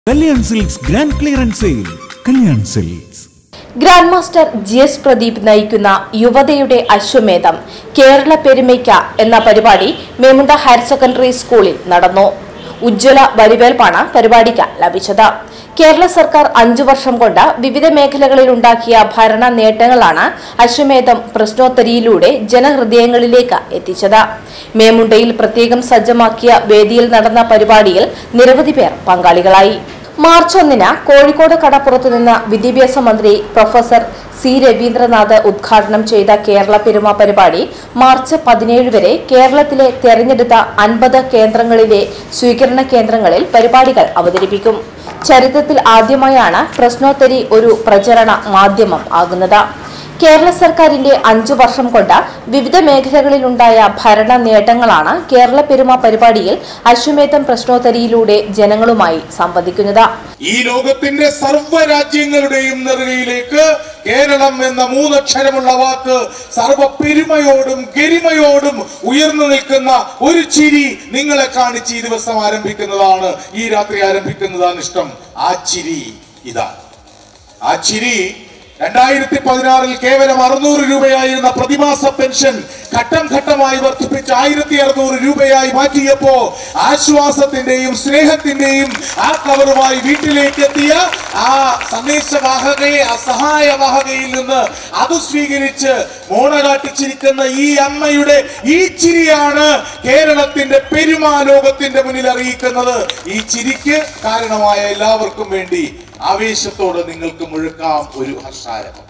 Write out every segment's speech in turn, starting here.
Kalyan silks grand clearance sale Kalyan silks grand master G S Pradeep നയിക്കുന്ന യുവതയുടെ അശ്വമേധം കേരള പെരുമയ്ക്ക എന്ന പരിപാടി മേമുണ്ട ഹയർ സെക്കൻഡറി സ്കൂളിൽ നടന്നു ഉജ്ജ്വല വരിവേൽപ്പാണ് പരിപാടിക്ക് ലഭിച്ചത് കേരള സർക്കാർ അഞ്ചു വർഷം കൊണ്ട് വിവിധ മേഖലകളിൽ ഉണ്ടാക്കിയ ഭരണ നേട്ടങ്ങളാണ് അശ്വമേധം പ്രശ്നോത്തരിയിലൂടെ ജനഹൃദയങ്ങളിലേക്ക് എത്തിച്ചത് മേമുണ്ടയിൽ പ്രത്യേകം സജ്ജമാക്കിയ വേദിയിൽ നടന്ന പരിപാടിയിൽ നിരവധി പേർ പങ്കാളികളായി മാർച്ച് ഒന്നിന് കോഴിക്കോട് കടപ്പുറത്ത് നിന്ന് വിദ്യാഭ്യാസ മന്ത്രി പ്രൊഫസർ സി രവീന്ദ്രനാഥ് ഉദ്ഘാടനം ചെയ്ത കേരള പെരുമ പരിപാടി മാർച്ച് പതിനേഴ് വരെ കേരളത്തിലെ തെരഞ്ഞെടുത്ത അൻപത് കേന്ദ്രങ്ങളിലെ സ്വീകരണ കേന്ദ്രങ്ങളിൽ പരിപാടികൾ അവതരിപ്പിക്കും ചരിത്രത്തിൽ ആദ്യമായാണ് പ്രശ്നോത്തരി ഒരു പ്രചരണ മാധ്യമം ആകുന്നത് കേരള സർക്കാരിന്റെ അഞ്ചു വർഷം കൊണ്ട് വിവിധ മേഖലകളിലുണ്ടായ ഭരണ നേട്ടങ്ങളാണ് കേരള പെരുമ പരിപാടിയിൽ അശ്വമേധം പ്രശ്നോത്തരിയിലൂടെ ജനങ്ങളുമായി സംവദിക്കുന്നത് ഈ ലോകത്തിന്റെ സർവ്വ രാജ്യങ്ങളുടെയും നെറുകയിലേക്ക് കേരളം എന്ന മൂന്നക്ഷരമുള്ള വാക്ക് സർവ പെരുമയോടും ഗരിമയോടും ഉയർന്നു നിൽക്കുന്ന ഒരു ചിരി നിങ്ങളെ കാണിച്ച് ഈ ദിവസം ആരംഭിക്കുന്നതാണ് ഈ രാത്രി ആരംഭിക്കുന്നതാണ് ഇഷ്ടം ആ ചിരി ഇതാണ് ആ ചിരി രണ്ടായിരത്തി പതിനാറിൽ കേവലം അറുന്നൂറ് രൂപയായിരുന്ന പ്രതിമാസ പെൻഷൻ ഘട്ടം ഘട്ടമായി വർദ്ധിപ്പിച്ച് ആയിരത്തി അറുന്നൂറ് രൂപയായി മാറ്റിയപ്പോ ആശ്വാസത്തിന്റെയും സ്നേഹത്തിന്റെയും ആ കവറുമായി വീട്ടിലേക്ക് എത്തിയ ആ സന്ദേശവാഹകയെ ആ സഹായവാഹകയിൽ നിന്ന് അത് സ്വീകരിച്ച് മോണ കാട്ടിച്ചിരിക്കുന്ന ഈ അമ്മയുടെ ഈ ചിരിയാണ് കേരളത്തിന്റെ പെരുമാ ലോകത്തിന്റെ മുന്നിൽ അറിയിക്കുന്നത് ഈ ചിരിക്ക് കാരണമായ എല്ലാവർക്കും വേണ്ടി ആവേശത്തോടെ നിങ്ങൾക്ക് മുഴുക്കാം ഒരു ഹർഷാരവം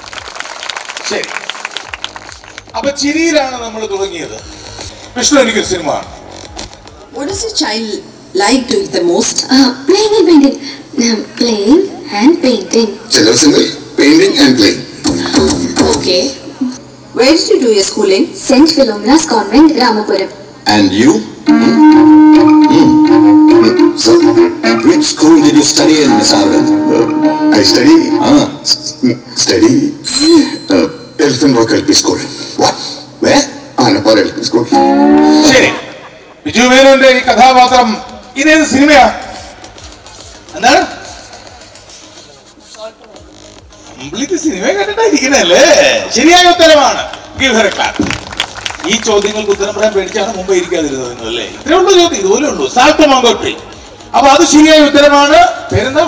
ശരി അപ്പൊ ചിരിയിലാണ് നമ്മൾ തുടങ്ങിയത് വിഷ്ണു എനിക്കൊരു സിനിമ കാണണം. What does your child like to eat the most? Uh, playing and painting. Um, playing and painting. General single, painting and playing. Okay. Where did you do your schooling? St. Philomena's Convent, Ramapuram. And you? Hmm? Hmm. Hmm. So, which school did you study in, Miss Arvind? Uh, I study, Ah, mm, study uh, Elephant Rock LP School. what? Where? Anapar LP School. ശരി ബിജു മേനോന്റെ ഈ കഥാപാത്രം ഇതേത് സിനിമയാ എന്താണ് complete cinema കണ്ടിട്ടായിരിക്കണല്ലേ ശരിയായ ഉത്തരമാണ് Give her a clap. ഈ ചോദ്യങ്ങൾക്ക് ഉത്തരം പറയാൻ പേടിച്ചാണ് മുമ്പ് ഇരിക്കാതിരുന്നത് നിങ്ങൾ അല്ലേ ഇത്രേ ഉള്ളൂ ചോദ്യം ഇതുപോലെ ഉള്ളൂ സാൾട്ട് മാങ്കോട്രി അപ്പൊ അത് ശരിയായ ഉത്തരമാണ് പേരെന്താ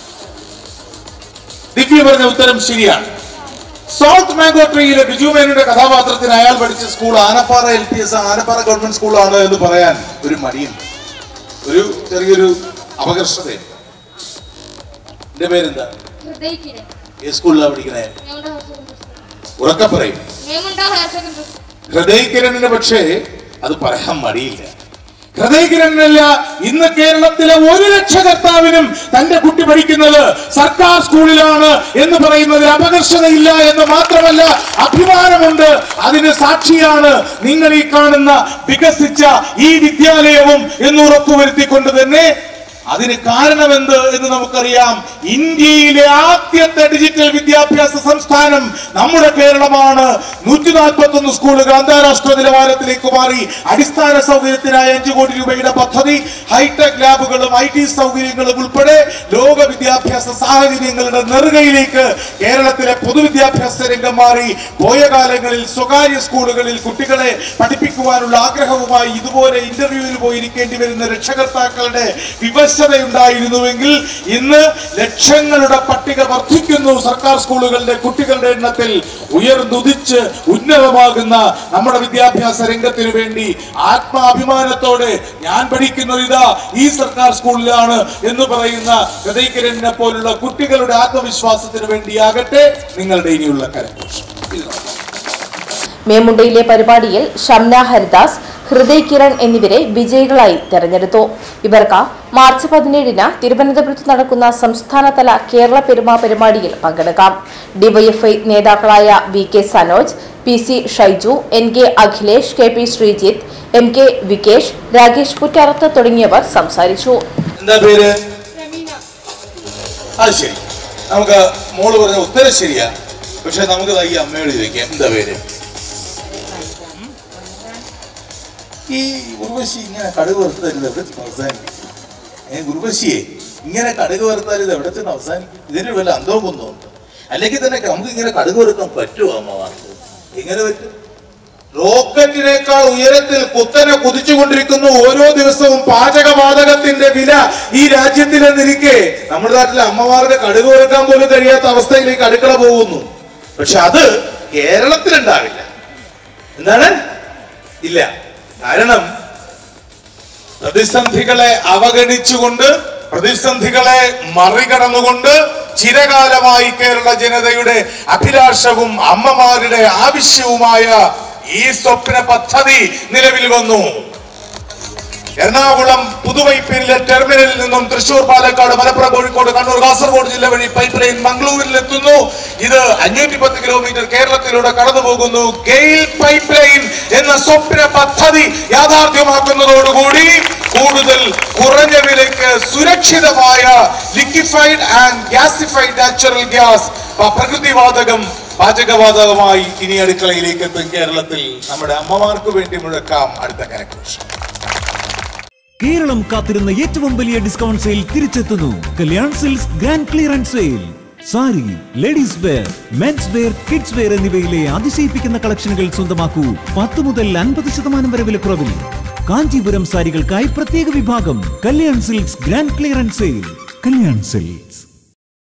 ദിവ്യ പറഞ്ഞ ഉത്തരം ശരിയാണ് സോൾട്ട് മാംഗോ ട്രീയിലെ ബിജു മേനയുടെ കഥാപാത്രത്തിന് അയാൾ പഠിച്ച school Anappara L P S Anappara government സ്കൂളാണ് എന്ന് പറയാൻ ഒരു മടിയുണ്ട് ഒരു ചെറിയൊരു അപകർഷതയുണ്ട് എന്റെ പേരെന്താ ഏത് സ്കൂളിലാണ് പഠിക്കണേ ഉറക്കെ പറയും ഹൃദയകിരണിന് പക്ഷേ അത് പറയാൻ മടിയില്ല ഹൃദയകിരണിനല്ല ഇന്ന് കേരളത്തിലെ ഒരു രക്ഷകർത്താവിനും തന്റെ കുട്ടി പഠിക്കുന്നത് സർക്കാർ സ്കൂളിലാണ് എന്ന് പറയുന്നതിൽ അപകർഷതയില്ല എന്ന് മാത്രമല്ല അഭിമാനമുണ്ട് അതിന് സാക്ഷിയാണ് നിങ്ങൾ ഈ കാണുന്ന വികസിച്ച ഈ വിദ്യാലയവും എന്ന് ഉറപ്പുവരുത്തിക്കൊണ്ട് തന്നെ അതിന് കാരണമെന്ത് എന്ന് നമുക്കറിയാം ഇന്ത്യയിലെ ആദ്യത്തെ ഡിജിറ്റൽ വിദ്യാഭ്യാസ സംസ്ഥാനം നമ്മുടെ കേരളമാണ് നൂറ്റി നാൽപ്പത്തി ഒന്ന് സ്കൂളുകൾ അന്താരാഷ്ട്ര നിലവാരത്തിലേക്ക് മാറി അടിസ്ഥാന സൗകര്യത്തിനായി അഞ്ചു കോടി രൂപയുടെ പദ്ധതി ഹൈടെക് ലാബുകളും ഐ ടി സൗകര്യങ്ങളും ഉൾപ്പെടെ ലോക വിദ്യാഭ്യാസ സാഹചര്യങ്ങളുടെ നെറുകയിലേക്ക് കേരളത്തിലെ പൊതുവിദ്യാഭ്യാസ രംഗം മാറി പോയ കാലങ്ങളിൽ സ്വകാര്യ സ്കൂളുകളിൽ കുട്ടികളെ പഠിപ്പിക്കുവാനുള്ള ആഗ്രഹവുമായി ഇതുപോലെ ഇന്റർവ്യൂവിൽ പോയിരിക്കേണ്ടി വരുന്ന രക്ഷകർത്താക്കളുടെ വിവശതയുണ്ടായിരുന്നുവെങ്കിൽ ഇന്ന് ലക്ഷങ്ങളുടെ പട്ടിക വർദ്ധിക്കുന്നു സർക്കാർ സ്കൂളുകളുടെ കുട്ടികളുടെ എണ്ണത്തിൽ ഉയർന്നുദിച്ച് ഉന്നതമാകുന്ന നമ്മുടെ വിദ്യാഭ്യാസ രംഗത്തിനു വേണ്ടി ആത്മാഭിമാനത്തോടെ ഞാൻ പഠിക്കുന്നത് ഇതാ ഈ സർക്കാർ സ്കൂളിലാണ് എന്ന് പറയുന്ന ഹൃദയകിരണിനെ പോലുള്ള കുട്ടികളുടെ ആത്മവിശ്വാസത്തിന് വേണ്ടിയാകട്ടെ നിങ്ങളുടെ ഇനിയുള്ള കരഘോഷം ഇത് നോക്കാം. മേമുണ്ടയിലെ പരിപാടിയിൽ ഷംന ഹരിദാസ് ഹൃദയ് കിരൺ എന്നിവരെ വിജയികളായി തെരഞ്ഞെടുത്തു ഇവർക്ക് മാർച്ച് പതിനേഴിന് തിരുവനന്തപുരത്ത് നടക്കുന്ന സംസ്ഥാനതല കേരള പെരുമ പരിപാടിയിൽ പങ്കെടുക്കാം ഡിവൈഎഫ്ഐ നേതാക്കളായ V K Sanoj P C Shaiju N K Akhilesh K P Sreejith M K Vikesh Rakesh Puttarath തുടങ്ങിയവർ സംസാരിച്ചു എന്താ പേര് അത് ശരി നമുക്ക് മോള് പറഞ്ഞ ഉത്തരം ശരിയാ പക്ഷെ നമുക്ക് ദാ ഈ അമ്മയോട് ചോദിക്കാം എന്താ പേര് ഈ ഉർവശി ഇങ്ങനെ കടുക് വറുത്ത് തരുന്നത് എവിടെ അവസാനിപ്പിക്കും ഏ ഉർവശിയെ ഇങ്ങനെ കടുക് വറുത്താൽ ഇത് എവിടെ ചെന്ന് അവസാനിക്കും ഇതിന് വല്ല അന്തവും കുന്തമുണ്ട് അല്ലെങ്കിൽ തന്നെ നമുക്ക് ഇങ്ങനെ കടുക് വറുക്കാൻ പറ്റുമോ അമ്മമാർക്ക് എങ്ങനെ പറ്റും റോക്കറ്റിനേക്കാൾ ഉയരത്തിൽ കുത്തനെ കുതിച്ചുകൊണ്ടിരിക്കുന്നു ഓരോ ദിവസവും പാചകവാതകത്തിന്റെ വില ഈ രാജ്യത്തിലെന്നിരിക്കെ നമ്മുടെ നാട്ടിലെ അമ്മമാർക്ക് കടുക് വറുക്കാൻ പോലും കഴിയാത്ത അവസ്ഥയിലേക്ക് അടുക്കള പോകുന്നു പക്ഷെ അത് കേരളത്തിലുണ്ടാവില്ല എന്താണ് ഇല്ല കാരണം പ്രതിസന്ധികളെ അവഗണിച്ചുകൊണ്ട് പ്രതിസന്ധികളെ മറികടന്നുകൊണ്ട് ചിരകാലമായി കേരള ജനതയുടെ അഭിലാഷവും അമ്മമാരുടെ ആവശ്യവുമായ ഈ സ്വപ്ന പദ്ധതി നിലവിൽ വന്നു എറണാകുളം പുതുവൈപ്പിനിലെ ടെർമിനലിൽ നിന്നും തൃശൂർ പാലക്കാട് മലപ്പുറം കോഴിക്കോട് കണ്ണൂർ കാസർഗോഡ് ജില്ല വഴി പൈപ്പ് ലൈൻ മംഗളൂരിൽ എത്തുന്നു ഇത് അഞ്ഞൂറ്റി പത്ത് കിലോമീറ്റർ കേരളത്തിലൂടെ കടന്നു പോകുന്നു ഗെയിൽ പൈപ്പ് ലൈൻ എന്ന സ്വപ്ന പദ്ധതി യാഥാർത്ഥ്യമാക്കുന്നതോടുകൂടി കൂടുതൽ കുറഞ്ഞ വിലയ്ക്ക് സുരക്ഷിതമായ liquefied and gasified natural gas പ്രകൃതിവാതകം പാചകവാതകമായി ഇനി അടുക്കളയിലേക്ക് എത്തും കേരളത്തിൽ നമ്മുടെ അമ്മമാർക്ക് വേണ്ടി മുഴക്കാം അടുത്ത കരഘോഷം കേരളം കാത്തിരുന്ന ഏറ്റവും വലിയ ഡിസ്കൗണ്ട് സെയിൽ തിരിച്ചെത്തുന്നു Kalyan silks grand clearance sale sari ladies wear men's wear kids wear എന്നിവയിലെ അതിശയിപ്പിക്കുന്ന കളക്ഷനുകൾ സ്വന്തമാക്കൂ പത്ത് മുതൽ അൻപത് ശതമാനം വരെ വിലക്കുറവിൽ കാഞ്ചീപുരം സാരികൾക്കായി പ്രത്യേക വിഭാഗം Kalyan silks grand clearance sale Kalyan silks